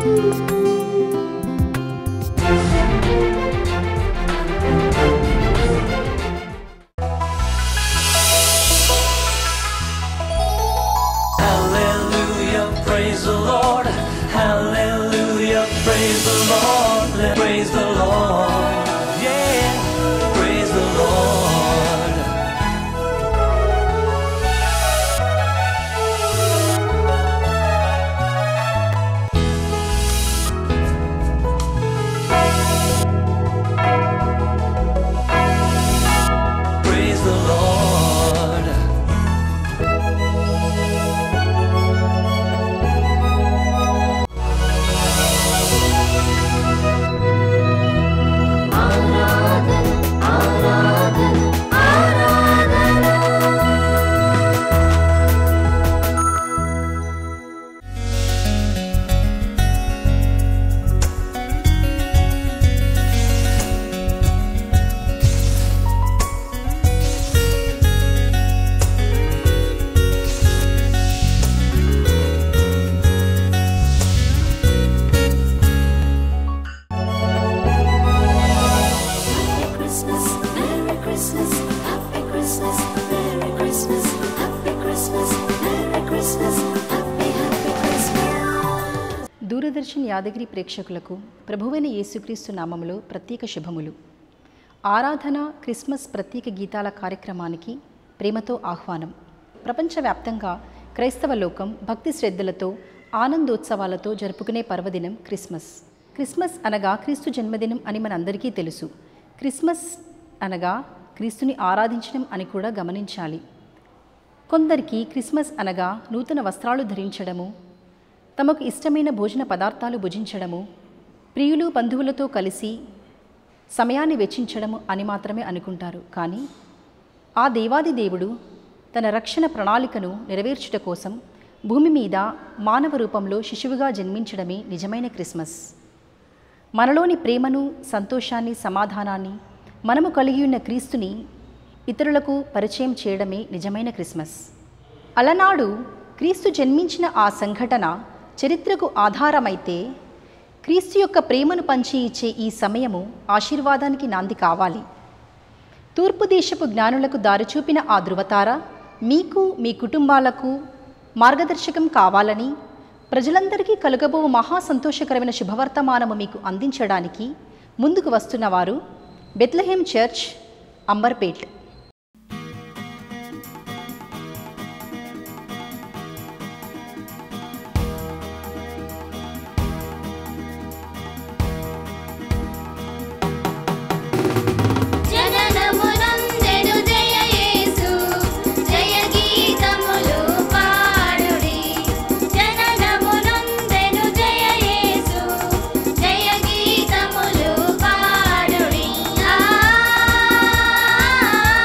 Hallelujah, praise the Lord. Hallelujah, praise the Lord. Let- Praise the Lord. Yeah, praise the Lord. Praise the Lord. Happy Christmas, Merry Christmas, Happy Christmas, Merry Christmas, Happy Christmas, Merry Christmas, Happy Happy Christmas. Doordarshan Yadagiri ప్రేక్షకులకు ప్రభువైన యేసుక్రీస్తు నామములో ప్రత్యేక శుభములు ఆరాధన Christmas ప్రత్యేక గీతాల కార్యక్రమానికి ప్రేమతో ఆహ్వానం ప్రపంచవ్యాప్తంగా క్రైస్తవ లోకం భక్తి శ్రద్ధలతో ఆనందోత్సవాలతో జరుపుకునే పర్వదినం క్రిస్మస్ క్రిస్మస్ అనగా క్రీస్తు జన్మదినం అని మనందరికీ తెలుసు క్రిస్మస్ అనగా క్రీస్తుని ఆరాధించడం అని కూడా గమనించాలి కొందరికి క్రిస్మస్ అనగా నూతన వస్త్రాలు ధరించడము తమకు ఇష్టమైన భోజన పదార్థాలు భుజించడము ప్రియులు బంధువులతో కలిసి సమయాన్ని వెచ్చించడము అని మాత్రమే అనుకుంటారు కానీ ఆ దేవాది దేవుడు తన రక్షణ ప్రణాళికను నెరవేర్చుట కోసం భూమి మీద మానవ రూపంలో శిశువుగా జన్మించడమే నిజమైన క్రిస్మస్ మనలోని ప్రేమను సంతోషాన్ని సమాధానాన్ని మనము కలిగి ఉన్న క్రీస్తుని ఇతరులకు పరిచయం చేయడమే నిజమైన క్రిస్మస్ అలనాడు క్రీస్తు జన్మించిన ఆ సంఘటన చరిత్రకు ఆధారమైతే క్రీస్తు యొక్క ప్రేమను పంచి ఇచ్చే ఈ సమయము ఆశీర్వాదానికి నాంది కావాలి తూర్పు దేశపు జ్ఞానులకు దారి చూపిన ఆ ధృవతార మీకు మీ కుటుంబాలకు మార్గదర్శకం కావాలని ప్రజలందరికీ కలుగబో మహా సంతోషకరమైన శుభవర్తమానము మీకు అందించడానికి ముందుకు వస్తున్నవారు బెత్లహేం చర్చ్ అంబర్పేట్ జననమునందెను జయ యేసు జయ గీతములు పాడుడి జననమునందెను జయ యేసు జయ గీతములు పాడుడి ఆ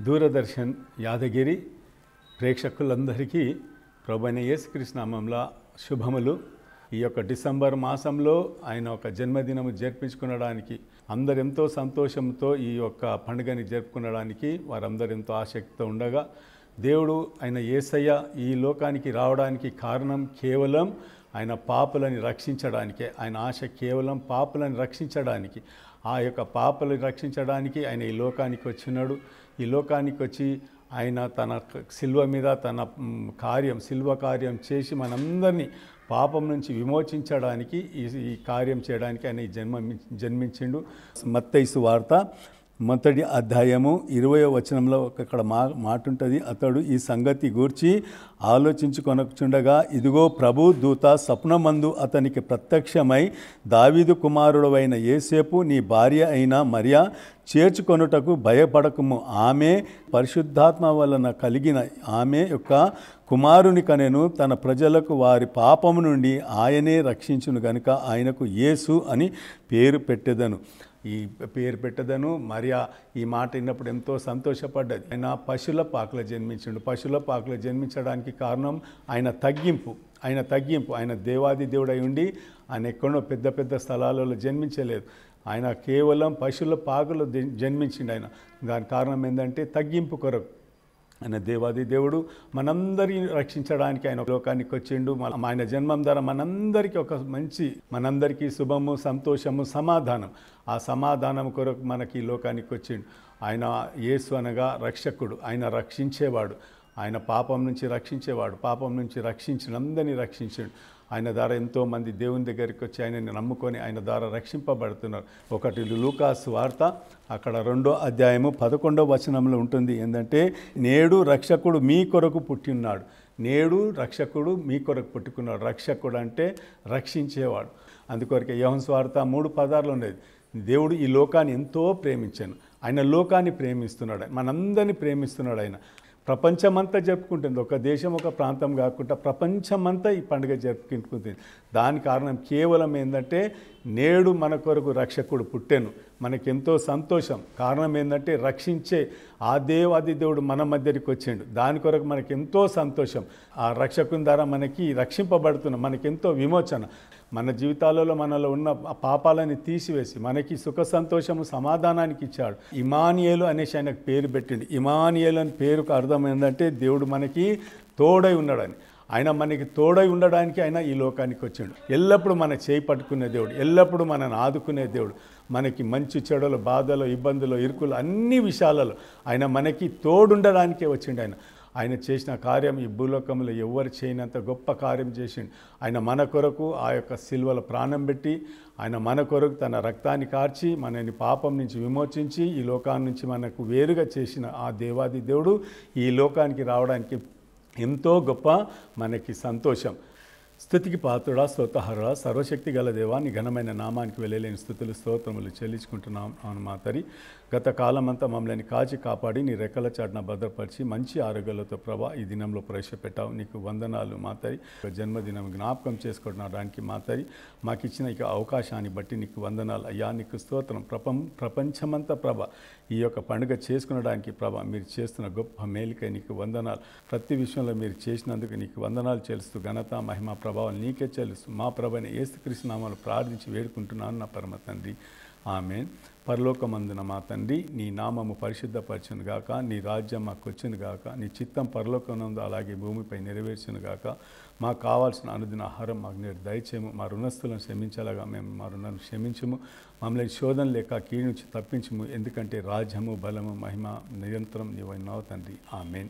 దూరదర్శన్ యాదగిరి ప్రేక్షకులందరికీ ప్రభైన యేసుకృష్ణనామంలో శుభములు ఈ యొక్క డిసెంబర్ మాసంలో ఆయన ఒక జన్మదినము జరిపించుకునడానికి అందరు ఎంతో సంతోషంతో ఈ యొక్క పండుగని జరుపుకునడానికి వారందరూ ఎంతో ఆసక్తితో ఉండగా దేవుడు ఆయన యేసయ్య ఈ లోకానికి రావడానికి కారణం కేవలం ఆయన పాపులని రక్షించడానికే ఆయన ఆశ కేవలం పాపులను రక్షించడానికి ఆ యొక్క పాపలను రక్షించడానికి ఆయన ఈ లోకానికి వచ్చినాడు ఈ లోకానికి వచ్చి ఆయన తన శిల్వ మీద తన మ్, కార్యం శిల్వ కార్యం చేసి మనందరినీ పాపం నుంచి విమోచించడానికి ఈ ఈ కార్యం చేయడానికి ఆయన ఈ జన్మ జన్మించిండు మత్తైసు వార్త మొదటి అధ్యాయము ఇరవయో వచనంలో అక్కడ మా మాట ఉంటుంది అతడు ఈ సంగతి గూర్చి ఆలోచించుకొనచుండగా ఇదిగో ప్రభు దూత స్వప్నమందు అతనికి ప్రత్యక్షమై దావీదు కుమారుడవైన ఏసేపు నీ భార్య అయిన మరియా చేర్చుకొనుటకు భయపడకము ఆమె పరిశుద్ధాత్మ వలన కలిగిన ఆమె యొక్క కుమారుని కనెను తన ప్రజలకు వారి పాపము నుండి ఆయనే రక్షించును గనుక ఆయనకు యేసు అని పేరు పెట్టెదను ఈ పేరు పెట్టదను మరియా ఈ మాట విన్నప్పుడు ఎంతో సంతోషపడ్డది ఆయన పశువుల పాకలో జన్మించిండు పశువుల పాకలో జన్మించడానికి కారణం ఆయన తగ్గింపు ఆయన తగ్గింపు ఆయన దేవాది దేవుడై ఉండి ఆయన ఎక్కడో పెద్ద పెద్ద స్థలాలలో జన్మించలేదు ఆయన కేవలం పశువుల పాకలో జన్- జన్మించిండు ఆయన దాని కారణం ఏంటంటే తగ్గింపు కొరకు ఆయన దేవాది దేవుడు మనందరిని రక్షించడానికి ఆయన లోకానికి వచ్చిండు మన- ఆయన జన్మం ద్వారా మనందరికీ ఒక మంచి మనందరికీ శుభము సంతోషము సమాధానం ఆ సమాధానం కొరకు మనకి ఈ లోకానికి వచ్చిండు ఆయన యేసు అనగా రక్షకుడు ఆయన రక్షించేవాడు ఆయన పాపం నుంచి రక్షించేవాడు పాపం నుంచి రక్షించిన అందరినీ రక్షించిండు ఆయన ద్వారా ఎంతోమంది దేవుని దగ్గరికి వచ్చి ఆయనని నమ్ముకొని ఆయన ద్వారా రక్షింపబడుతున్నారు ఒకటి లూకాస్ వార్త అక్కడ రెండో అధ్యాయము పదకొండో వచనంలో ఉంటుంది ఏంటంటే నేడు రక్షకుడు మీ కొరకు పుట్టిన్నాడు నేడు రక్షకుడు మీ కొరకు పుట్టుకున్నాడు రక్షకుడు అంటే రక్షించేవాడు అందుకొరకే యోహన్ స్వార్థ మూడు పదార్లు ఉండేది దేవుడు ఈ లోకాన్ని ఎంతో ప్రేమించాను ఆయన లోకాన్ని ప్రేమిస్తున్నాడు మనందరినీ ప్రేమిస్తున్నాడు ఆయన ప్రపంచమంతా జరుపుకుంటుంది ఒక దేశం ఒక ప్రాంతం కాకుండా ప్రపంచమంతా ఈ పండుగ జరుపుకుంటుంది దాని కారణం కేవలం ఏంటంటే నేడు మన కొరకు రక్షకుడు పుట్టెను మనకెంతో సంతోషం కారణం ఏంటంటే రక్షించే ఆ దేవాది దేవుడు మన మధ్యకి వచ్చిండు దాని కొరకు మనకి ఎంతో సంతోషం ఆ రక్షకుని ద్వారా మనకి రక్షింపబడుతున్నాం మనకెంతో విమోచన మన జీవితాలలో మనలో ఉన్న ఆ పాపాలని తీసివేసి మనకి సుఖ సంతోషము సమాధానానికి ఇచ్చాడు ఇమానియేలు అనేసి ఆయనకు పేరు పెట్టిండు ఇమానియేలు అని పేరుకు అర్థం ఏంటంటే దేవుడు మనకి తోడై ఉన్నాడని ఆయన మనకి తోడై ఉండడానికి ఆయన ఈ లోకానికి వచ్చిండు ఎల్లప్పుడూ మన చేయి పట్టుకునే దేవుడు ఎల్లప్పుడూ మనని ఆదుకునే దేవుడు మనకి మంచి చెడులు బాధలు ఇబ్బందులు ఇరుకులు అన్ని విషయాలలో ఆయన మనకి తోడుండడానికే వచ్చిండు ఆయన ఆయన చేసిన కార్యం ఈ భూలోకంలో ఎవరు చేయనంత గొప్ప కార్యం చేసిండు ఆయన మన కొరకు ఆ యొక్క సిల్వల ప్రాణం పెట్టి ఆయన మన కొరకు తన రక్తాన్ని కార్చి మనని పాపం నుంచి విమోచించి ఈ లోకాన్ని నుంచి మనకు వేరుగా చేసిన ఆ దేవాది దేవుడు ఈ లోకానికి రావడానికి ఎంతో గొప్ప మనకి సంతోషం స్థుతికి పాత్రుడా స్తోతహరుడా సర్వశక్తి గల దేవా నీ ఘనమైన నామానికి వెళ్ళలేని స్థుతులు స్తోత్రములు చెల్లించుకుంటున్నాం అవును మాతరి గత కాలమంతా మమ్మల్ని కాచి కాపాడి నీ రెక్కల చాటున భద్రపరిచి మంచి ఆరోగ్యాలతో ప్రభా ఈ దినంలో ప్రవేశపెట్టావు నీకు వందనాలు మాతరి జన్మదినం జ్ఞాపకం చేసుకోవడానికి మాతరి మాకు ఇచ్చిన ఇక అవకాశాన్ని బట్టి నీకు వందనాలు అయ్యా నీకు స్తోత్రం ప్రపం ప్రపంచమంతా ప్రభ ఈ యొక్క పండుగ చేసుకునడానికి ప్రభ మీరు చేస్తున్న గొప్ప మేలుకై నీకు వందనాలు ప్రతి విషయంలో మీరు చేసినందుకు నీకు వందనాలు చెల్లిస్తూ ఘనత మహిమ ప్రభావం నీకే చెల్లిస్తూ మా ప్రభని ఏసుక్రీస్తు నామాలు ప్రార్థించి వేడుకుంటున్నాను నా పరమ తండ్రి ఆమె పరలోకమందున మా తండ్రి నీ నామము పరిశుద్ధపరచును గాక నీ రాజ్యం మాకు వచ్చును గాక నీ చిత్తం పరలోకనందు అలాగే భూమిపై నెరవేర్చును గాక మాకు కావాల్సిన అనుదిన ఆహారం మాకు నేడు దయచేయము మా రుణస్థులను క్షమించేలాగా మేము మా రుణాలను క్షమించము మమ్మల్ని శోధన లేక కీడు నుంచి తప్పించము ఎందుకంటే రాజ్యము బలము మహిమ నిరంతరం నీవైనావు తండ్రి amen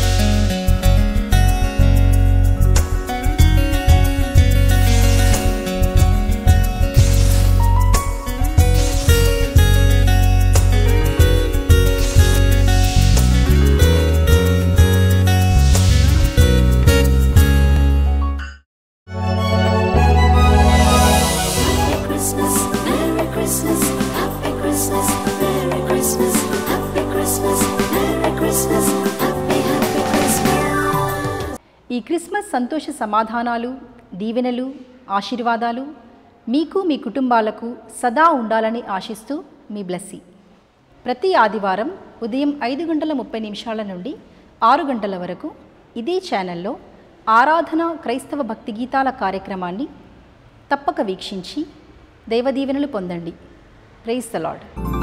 Happy Christmas, Merry Christmas, Happy Christmas, Merry Christmas, Happy Christmas, Merry Christmas, Happy Happy Christmas. ఈ క్రిస్మస్ సంతోష సమాధానాలు దీవెనలు ఆశీర్వాదాలు మీకు మీ కుటుంబాలకు సదా ఉండాలని ఆశిస్తూ మీ బ్లెస్సీ ప్రతి ఆదివారం ఉదయం ఐదు గంటల ముప్పై నిమిషాల నుండి ఆరు గంటల వరకు ఇదే ఛానల్లో ఆరాధన క్రైస్తవ భక్తి గీతాల కార్యక్రమాన్ని తప్పక వీక్షించి దైవదీవెనలు పొందండి ప్రైజ్ ద లాడ్